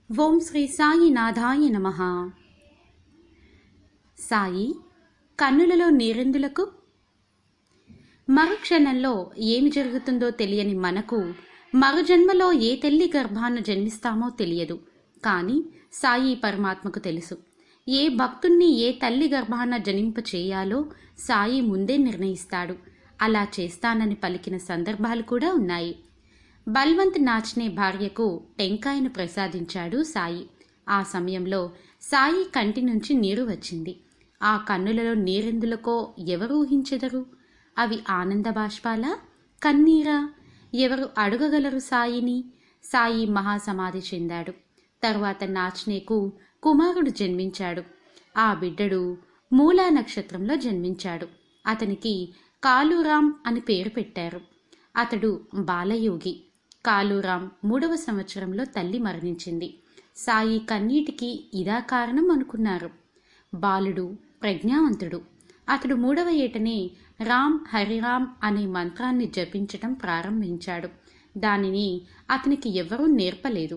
ఓం శ్రీ సాయినాథాయ నమ సాయి కన్నులలో నీరెందులకు మరుక్షణంలో ఏమి జరుగుతుందో తెలియని మనకు మరుజన్మలో ఏ తల్లి గర్భాన జన్మిస్తామో తెలియదు కానీ సాయి పరమాత్మకు తెలుసు ఏ భక్తుణ్ణి ఏ తల్లి గర్భాన జనింప చేయాలో సాయి ముందే నిర్ణయిస్తాడు అలా చేస్తానని పలికిన సందర్భాలు కూడా ఉన్నాయి బల్వంత్ నాచ్నే భార్యకు టెంకాయను ప్రసాదించాడు సాయి ఆ సమయంలో సాయి కంటి నుంచి నీరు వచ్చింది ఆ కన్నులలో నీరెందులకో ఎవరు ఊహించెదరు అవి ఆనంద బాష్పాలా కన్నీరా ఎవరు అడగగలరు సాయిని సాయి మహాసమాధి చెందాడు తరువాత నాచ్నేకు కుమారుడు జన్మించాడు ఆ బిడ్డడు మూలా నక్షత్రంలో జన్మించాడు అతనికి కాలురాం అని పేరు పెట్టారు అతడు బాలయోగి కాలురాం మూడవ సంవత్సరంలో తల్లి మరణించింది సాయి కన్నీటికి ఇదా కారణం అనుకున్నారు బాలుడు ప్రజ్ఞావంతుడు అతడు మూడవ ఏటనే రామ్ హరిరామ్ అనే మంత్రాన్ని జపించటం ప్రారంభించాడు దానిని అతనికి ఎవరూ నేర్పలేదు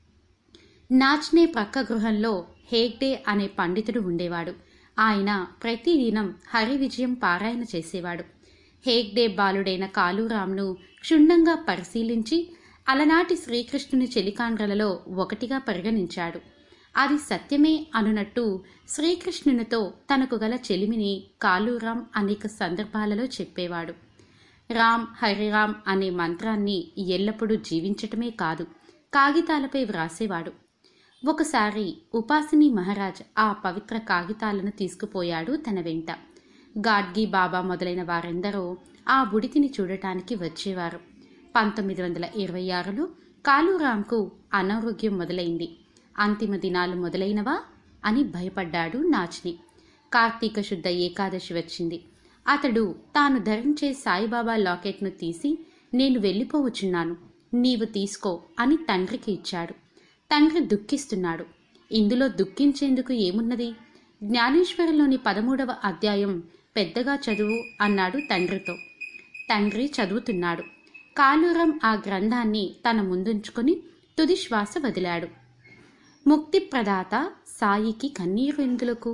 నాచ్నే ప్రక్క గృహంలో హేగ్డే అనే పండితుడు ఉండేవాడు ఆయన ప్రతిదినం హరి విజయం పారాయణ చేసేవాడు హేగ్డే బాలుడైన కాలురామ్ను క్షుణ్ణంగా పరిశీలించి అలనాటి శ్రీకృష్ణుని చెలికాండ్రలలో ఒకటిగా పరిగణించాడు అది సత్యమే అనునట్టు శ్రీకృష్ణునితో తనకు గల చెలిమిని కాలురాం అనేక సందర్భాలలో చెప్పేవాడు రామ్ హరిరామ్ అనే మంత్రాన్ని ఎల్లప్పుడూ జీవించటమే కాదు కాగితాలపై వ్రాసేవాడు ఒకసారి ఉపాసిని మహారాజ్ ఆ పవిత్ర కాగితాలను తీసుకుపోయాడు తన వెంట గాడ్గి బాబా మొదలైన వారందరూ ఆ బుడితిని చూడటానికి వచ్చేవారు పంతొమ్మిది వందల ఇరవై ఆరులో కాలురాంకు అనారోగ్యం మొదలైంది అంతిమ దినాలు మొదలైనవా అని భయపడ్డాడు నాచ్ని కార్తీక శుద్ధ ఏకాదశి వచ్చింది అతడు తాను ధరించే సాయిబాబా లాకెట్ను తీసి నేను వెళ్ళిపోవచ్చున్నాను నీవు తీసుకో అని తండ్రికి ఇచ్చాడు తండ్రి దుఃఖిస్తున్నాడు ఇందులో దుఃఖించేందుకు ఏమున్నది జ్ఞానేశ్వరిలోని పదమూడవ అధ్యాయం పెద్దగా చదువు అన్నాడు తండ్రితో తండ్రి చదువుతున్నాడు కాలూరం ఆ గ్రంథాన్ని తన ముందుంచుకొని తుది శ్వాస వదిలాడు ముక్తి ప్రదాత సాయికి కన్నీరు ఎందులకు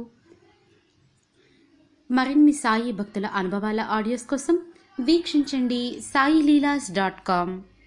మరిన్ని సాయి భక్తుల అనుభవాల ఆడియోస్ కోసం వీక్షించండి సాయి లీలాస్ డాట్ కామ్